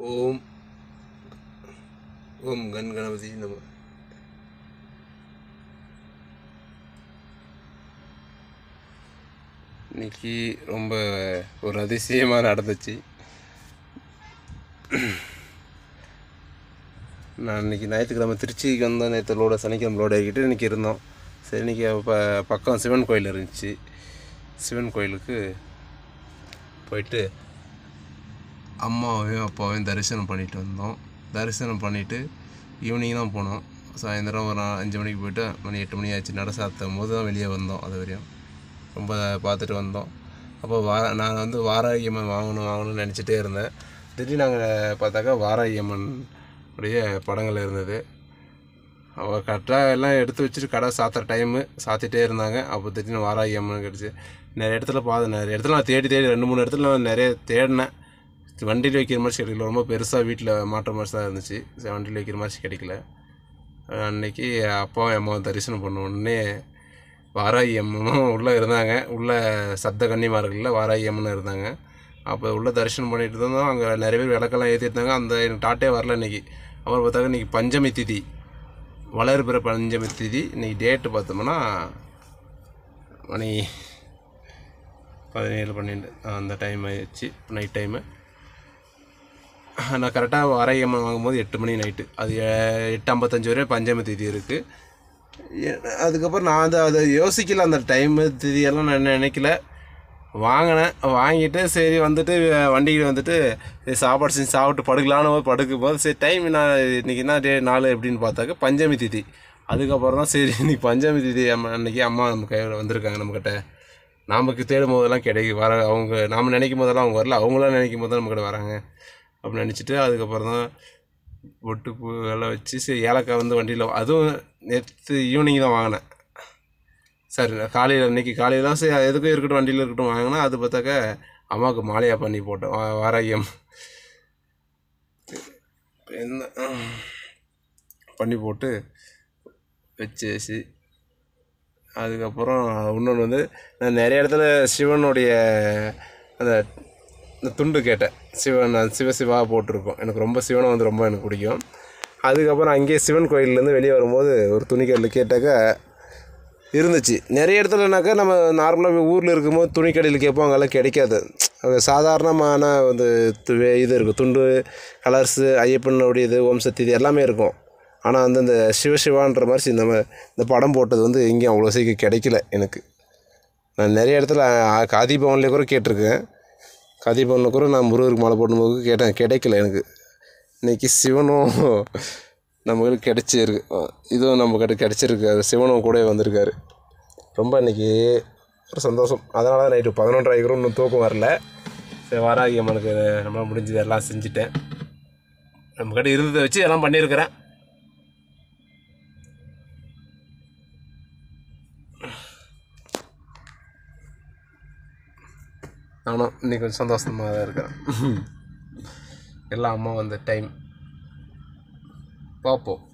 ஓம் ஓம் கண் கணபதி நம இன்னைக்கு ரொம்ப ஒரு அதிசயமாக நடந்துச்சு நான் இன்னைக்கு ஞாயிற்றுக்கிழமை திருச்சிக்கு வந்தோம் நேற்று லோட சனிக்கிழமை லோடு ஆகிக்கிட்டு இன்றைக்கி இருந்தோம் சரி இன்றைக்கி ப பக்கம் சிவன் கோயில் இருந்துச்சு சிவன் கோயிலுக்கு போயிட்டு அம்மாவையும் அப்பாவையும் தரிசனம் பண்ணிட்டு வந்தோம் தரிசனம் பண்ணிவிட்டு ஈவினிங் தான் போனோம் சாயந்தரம் ஒரு நா- அஞ்சு மணிக்கு போயிட்டு மணி எட்டு மணி ஆச்சு நட சாத்தும் போது தான் வெளியே வந்தோம் அது வரையும் ரொம்ப பார்த்துட்டு வந்தோம் அப்போ வா நான் வந்து வாராகி அம்மன் வாங்கணும் வாங்கணும்னு நினச்சிட்டே இருந்தேன் திடீர்னு நாங்கள் பார்த்தாக்கா வாராகி அம்மன் உடைய படங்கள் இருந்தது அவள் கரெக்டாக எல்லாம் எடுத்து வச்சுட்டு கடை சாத்துற டைமு சாத்திட்டே இருந்தாங்க அப்போ திடீர்னு வாராகி அம்மன் கிடச்சி நிறைய இடத்துல பார்த்து நிறைய இடத்துல நான் தேடி தேடி ரெண்டு மூணு இடத்துல நான் நிறைய தேடினேன் வண்டியில் வைக்கிற மாதிரி கிடைக்கல ரொம்ப பெருசாக வீட்டில் மாட்டுற மாதிரி தான் இருந்துச்சு சரி, வண்டியில் வைக்கிற மாதிரி கிடைக்கல அன்னைக்கு அப்பாவும் அம்மாவும் தரிசனம் பண்ண உடனே வாராகி அம்மனும் உள்ளே இருந்தாங்க உள்ளே சப்த கன்னிமார்களில் வாராகி அம்மனும் இருந்தாங்க அப்போ உள்ளே தரிசனம் பண்ணிட்டு இருந்தோம் அங்கே நிறைய பேர் விளக்கெல்லாம் ஏற்றிருந்தாங்க அந்த எனக்கு டாட்டே வரல இன்னைக்கு அப்புறம் பார்த்தாக்க இன்னைக்கு பஞ்சமி திதி வளர்பிற பஞ்சமி திதி இன்னைக்கு டேட்டு பார்த்தோம்னா மணி பதினேழு பன்னெண்டு அந்த டைம் ஆயிடுச்சு நைட் டைமு நான் கரெக்டாக வாராகியம்மன் வாங்கும்போது எட்டு மணி நைட்டு அது எ- எட்டு ஐம்பத்தஞ்சு வரை பஞ்சமி திதி இருக்குது அதுக்கப்புறம் நான் வந்து அதை யோசிக்கல அந்த டைமு திதியெல்லாம் நான் நினைக்கல வாங்கினேன் வாங்கிட்டு சரி வந்துட்டு வண்டிக்கு வந்துட்டு சரி சாப்பாடு செஞ்சு சாப்பிட்டு படுக்கலான்னு போய் படுக்கும் போது சரி டைம் நான் இன்னைக்கு என்ன டே நாள் எப்படின்னு பார்த்தாக்க பஞ்சமி திதி அதுக்கப்புறம் தான் சரி இன்னைக்கு பஞ்சமி திதி அம்மா அன்னைக்கு அம்மா நம்ம கையில் வந்திருக்காங்க நம்மக்கிட்ட நமக்கு தேடும் போதெல்லாம் கிடைக்கும் வர அவங்க நாம் நினைக்கும் போதெல்லாம் அவங்க வரல அவங்களாம் நினைக்கும் போது நம்மக்கிட்ட வராங்க அப்படின்னு நினச்சிட்டு அதுக்கப்புறம் தான் பொட்டு பூ எல்லாம் வச்சு சரி ஏலக்காய் வந்து வண்டியில் அதுவும் நேற்று ஈவினிங் தான் வாங்கினேன் சரி நான் காலையில் இன்னைக்கு காலையில் தான் சரி எதுக்கும் இருக்கட்டும் வண்டியில் இருக்கட்டும் வாங்கினேன் அது பார்த்தாக்க அம்மாவுக்கு மாலையாக பண்ணி போட்டேன் வா- வாராகியம் என்ன பண்ணி போட்டு வச்சு வச்சு அதுக்கப்புறம் இன்னொன்று வந்து நான் நிறைய இடத்துல சிவனுடைய அந்த இந்த துண்டு கேட்டேன் சிவன் அது சிவ சிவா போட்டிருக்கோம் எனக்கு ரொம்ப சிவனை வந்து ரொம்ப எனக்கு பிடிக்கும் அதுக்கப்புறம் அங்கேயே சிவன் கோயிலேருந்து வெளியே வரும்போது ஒரு துணிக்கடையில் கேட்டாக்கா இருந்துச்சு நிறைய இடத்துலனாக்கா நம்ம நார்மலாக ஊரில் இருக்கும்போது துணிக்கடையில் கேட்போம் அங்கெல்லாம் கிடைக்காது அது சாதாரணமான வந்து து- இது இருக்குது துண்டு கலர்ஸு ஐயப்பனுடைய இது ஓம் சக்தி இது எல்லாமே இருக்கும் ஆனால் வந்து இந்த சிவசிவான்ற மாதிரி இந்த ம- இந்த படம் போட்டது வந்து எங்கேயும் அவ்வளோ சீக்கிரம் கிடைக்கல எனக்கு நான் நிறைய இடத்துல அ- காதி பவன்லேயே கூட கேட்டிருக்கேன் காதி பவனில் கூட நான் முருகருக்கு மாலை போடும்போது கேட்டேன் கிடைக்கல எனக்கு இன்னைக்கு சிவனும் நமக்கு கிடைச்சிருக்கு இதுவும் நம்ம கிட்ட கிடைச்சிருக்கு அது சிவனும் கூட வந்திருக்காரு ரொம்ப இன்னைக்கு ஒரு சந்தோஷம் அதனால தான் நைட்டு பதினொன்றரை கூட இன்னும் தூக்கம் வரல சரி வாராகி அம்மனுக்கு நம்மளால் முடிஞ்சது எல்லாம் செஞ்சுட்டேன் நம்மக்கிட்ட இருந்ததை வச்சு எல்லாம் பண்ணியிருக்கிறேன் நானும் இன்னைக்கு கொஞ்சம் சந்தோஷமாக தான் இருக்கிறேன் எல்லாம் அம்மா வந்த டைம் பார்ப்போம்